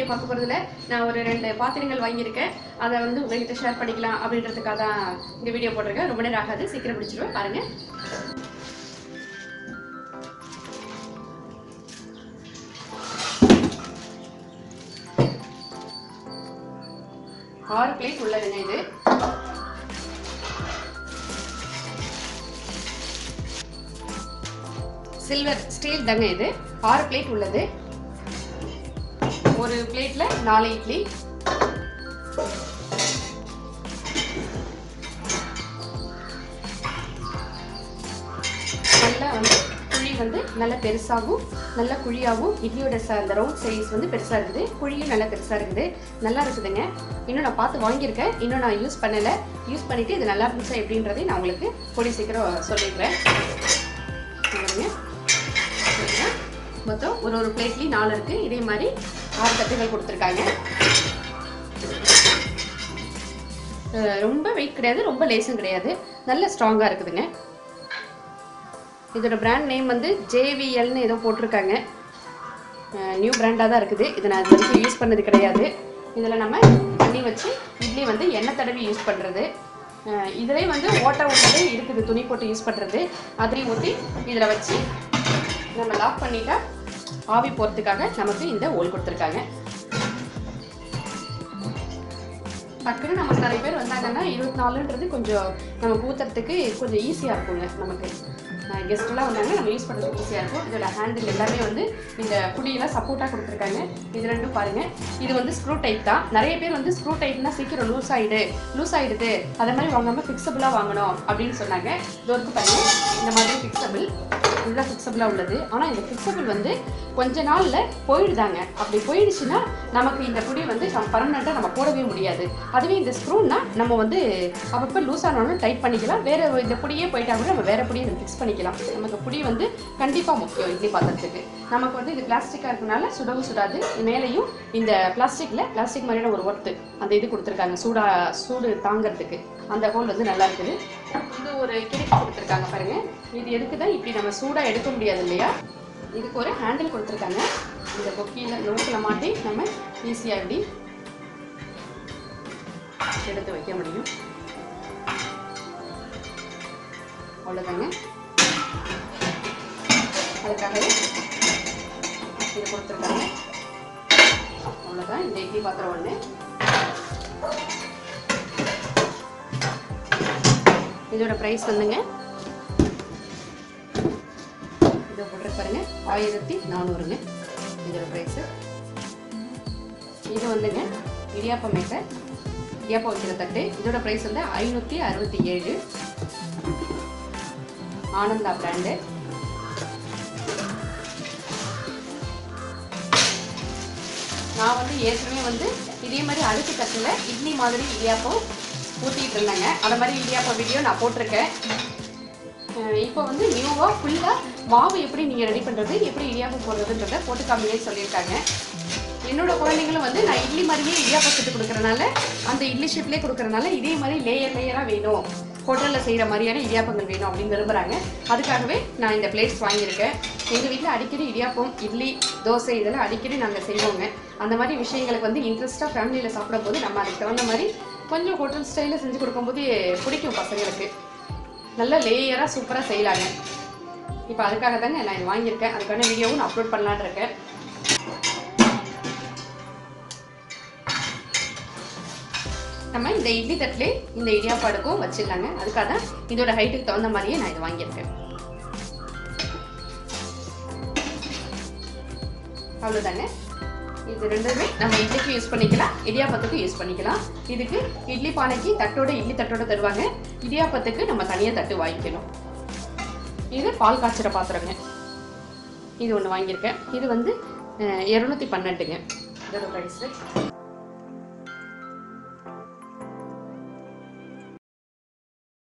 பார்க்க போகிறதுல நான் ஒரு ரெண்டு பாத்திரங்கள் வாங்கியிருக்கேன் அதை வந்து உங்ககிட்ட ஷேர் பண்ணிக்கலாம் அப்படின்றதுக்காக தான் இந்த வீடியோ போட்டிருக்கேன் ரொம்ப நேரம் ஆகாது சீக்கிரம் பிடிச்சிருவேன் பாருங்கள் ஆறு பிளேட் உள்ளதுங்க இது சில்வர் ஸ்டீல் தாங்க இது ஆறு பிளேட் உள்ளது ஒரு பிளேட்ல நாலு இட்லி நல்லா வந்து குழி வந்து நல்ல பெருசாகவும் நல்ல குழியாகவும் இட்லியோட ச அந்த ரவுண்ட் சைஸ் வந்து பெருசாக இருக்குது குழியும் நல்லா பெருசாக இருக்குது நல்லா இருக்குதுங்க இன்னும் நான் பார்த்து வாங்கியிருக்கேன் இன்னும் நான் யூஸ் பண்ணலை யூஸ் பண்ணிவிட்டு இது நல்லா இருந்துச்சா எப்படின்றதை நான் உங்களுக்கு கூடிய சீக்கிரம் சொல்லிடுறேன் பாருங்க சரிங்களா? மொத்தம் ஒரு ஒரு பிளேட்லேயும் நாலு இருக்குது இதே மாதிரி ஆறு தட்டுகள் கொடுத்துருக்காங்க அஹ் ரொம்ப வெயிட் கிடையாது ரொம்ப லேசும் கிடையாது நல்ல ஸ்ட்ராங்காக இருக்குதுங்க இதோட பிராண்ட் நேம் வந்து ஜேவிஎல்னு ஏதோ போட்டிருக்காங்க நியூ பிராண்டாக தான் இருக்குது இதை நான் இது வரைக்கும் யூஸ் பண்ணது கிடையாது இதில் நம்ம தண்ணி வச்சு இட்லி வந்து எண்ணெய் தடவி யூஸ் பண்ணுறது இதிலே வந்து ஓட்டை உள்ளதே இருக்குது துணி போட்டு யூஸ் பண்ணுறது அதையும் ஊற்றி இதில் வச்சு நம்ம லாக் பண்ணிட்டா ஆவி போகிறதுக்காக நமக்கு இந்த ஓல் கொடுத்துருக்காங்க டக்குன்னு நமக்கு நிறைய பேர் வந்தாங்கன்னா இருபத்தி நாலுன்றது கொஞ்சம் நமக்கு ஊற்றுறதுக்கு கொஞ்சம் ஈஸியாக இருக்குங்க நமக்கு கெஸ்ட்லாம் வந்தாங்கன்னா நம்ம யூஸ் பண்ணுறதுக்கு ஈஸியாக இருக்கும் இதோட ஹேண்டில் எல்லாமே வந்து இந்த புடியெல்லாம் சப்போர்ட்டாக கொடுத்துருக்காங்க இது ரெண்டும் பாருங்கள் இது வந்து ஸ்க்ரூ டைப் தான் நிறைய பேர் வந்து ஸ்க்ரூ டைப்னா சீக்கிரம் லூஸ் ஆகிடு லூஸ் ஆகிடுது அதை மாதிரி வாங்காமல் ஃபிக்ஸபிளாக வாங்கணும் அப்படின்னு சொன்னாங்க இது வரைக்கும் பாருங்கள் இந்த மாதிரி ஃபிக்ஸபிள் ஃபுல்லாக ஃபிக்ஸபிளாக உள்ளது ஆனால் இந்த ஃபிக்ஸபிள் வந்து கொஞ்ச நாளில் போயிடுதாங்க அப்படி போயிடுச்சுன்னா நமக்கு இந்த புடி வந்து பர்மனெண்ட்டாக நம்ம போடவே முடியாது அதுவே இந்த ஸ்க்ரூன்னா நம்ம வந்து அப்பப்போ லூஸ் ஆனாலும் டைட் பண்ணிக்கலாம் வேற இந்த புடியே போயிட்டா கூட நம்ம வேற புடியை ஃபிக்ஸ் பண்ணிக்கலாம் நமக்கு புடி வந்து கண்டிப்பாக முக்கியம் இட்லி பாத்திரத்துக்கு நமக்கு வந்து இது பிளாஸ்டிக்காக இருக்கனால சுடவும் சுடாது மேலேயும் இந்த பிளாஸ்டிக்கில் பிளாஸ்டிக் மாதிரியான ஒரு ஒர்த்து அந்த இது கொடுத்துருக்காங்க சூடா சூடு தாங்கிறதுக்கு அந்த ஹோல் வந்து நல்லா இருக்குது இது ஒரு கிளிப்பு கொடுத்துருக்காங்க பாருங்க இது எதுக்கு தான் இப்படி நம்ம சூடாக எடுக்க முடியாது இல்லையா இதுக்கு ஒரு ஹேண்டில் கொடுத்துருக்காங்க இந்த கொக்கியில் நோக்கில் மாட்டி நம்ம ஈஸியாக இப்படி எடுத்து வைக்க முடியும் அவ்வளோதாங்க அதுக்காகவே இது கொடுத்துருக்காங்க அவ்வளோதான் இந்த இட்லி பாத்திரம் ஒன்று இதோட ப்ரைஸ் வந்துங்க இதை போட்டு பாருங்க ஆயிரத்தி நானூறுங்க இதோட ப்ரைஸு இது வந்துங்க இடியாப்பம் மேக்கர் இடியாப்பம் வைக்கிற தட்டு இதோட ப்ரைஸ் வந்து ஐநூற்றி அறுபத்தி ஏழு ஆனந்தா பிராண்டு நான் வந்து ஏற்கனவே வந்து இதே மாதிரி அடுக்கு தட்டில் இட்லி மாதிரி இடியாப்பம் ஊற்றிட்டு இருந்தாங்க அந்த மாதிரி இடியாப்பம் வீடியோ நான் போட்டிருக்கேன் அஹ் இப்போ வந்து நியூவாக ஃபுல்லாக மாவு எப்படி நீங்கள் ரெடி பண்ணுறது எப்படி இடியாப்பம் போடுறதுன்றத போட்டு காமியே சொல்லியிருக்காங்க என்னோட குழந்தைங்களும் வந்து நான் இட்லி மாதிரியே இடியாப்பம் சுட்டு கொடுக்குறனால அந்த இட்லி ஷேப்லேயே கொடுக்குறனால இதே மாதிரி லேயர் லேயராக வேணும் ஹோட்டலில் செய்கிற மாதிரியான இடியாப்பங்கள் வேணும் அப்படின்னு விரும்புகிறாங்க அதுக்காகவே நான் இந்த பிளேட்ஸ் வாங்கியிருக்கேன் எங்கள் வீட்டில் அடிக்கடி இடியாப்பம் இட்லி தோசை இதெல்லாம் அடிக்கடி நாங்கள் செய்வோங்க அந்த மாதிரி விஷயங்களுக்கு வந்து இன்ட்ரெஸ்ட்டாக ஃபேமிலியில் சாப்பிடும்போது நம்ம அதுக்கு தகுந்த மாதிரி கொஞ்சம் ஹோட்டல் ஸ்டைலில் செஞ்சு கொடுக்கும்போது பிடிக்கும் பசங்களுக்கு நல்ல லேயராக சூப்பராக செய்யலாங்க இப்போ அதுக்காக தாங்க நான் இது வாங்கியிருக்கேன் அதுக்கான வீடியோவும் நான் அப்லோட் பண்ணலான்னு இருக்கேன் நம்ம இந்த இட்லி தட்டிலே இந்த இடியாப்பாடுக்கும் வச்சிடலாங்க அதுக்காக தான் இதோட ஹைட்டுக்கு தகுந்த மாதிரியே நான் இது வாங்கியிருக்கேன் அவ்வளோதாங்க இது ரெண்டுமே நம்ம இட்லிக்கு யூஸ் பண்ணிக்கலாம் இடியாப்பத்துக்கு யூஸ் பண்ணிக்கலாம் இதுக்கு இட்லி பானைக்கு தட்டோட இட்லி தட்டோட தருவாங்க இடியாப்பத்துக்கு நம்ம தனியாக தட்டு வாங்கிக்கணும் இது பால் காய்ச்சிற பாத்திரங்க இது ஒன்று வாங்கியிருக்கேன் இது வந்து இரநூத்தி பன்னெண்டுங்க இதோட ப்ரைஸு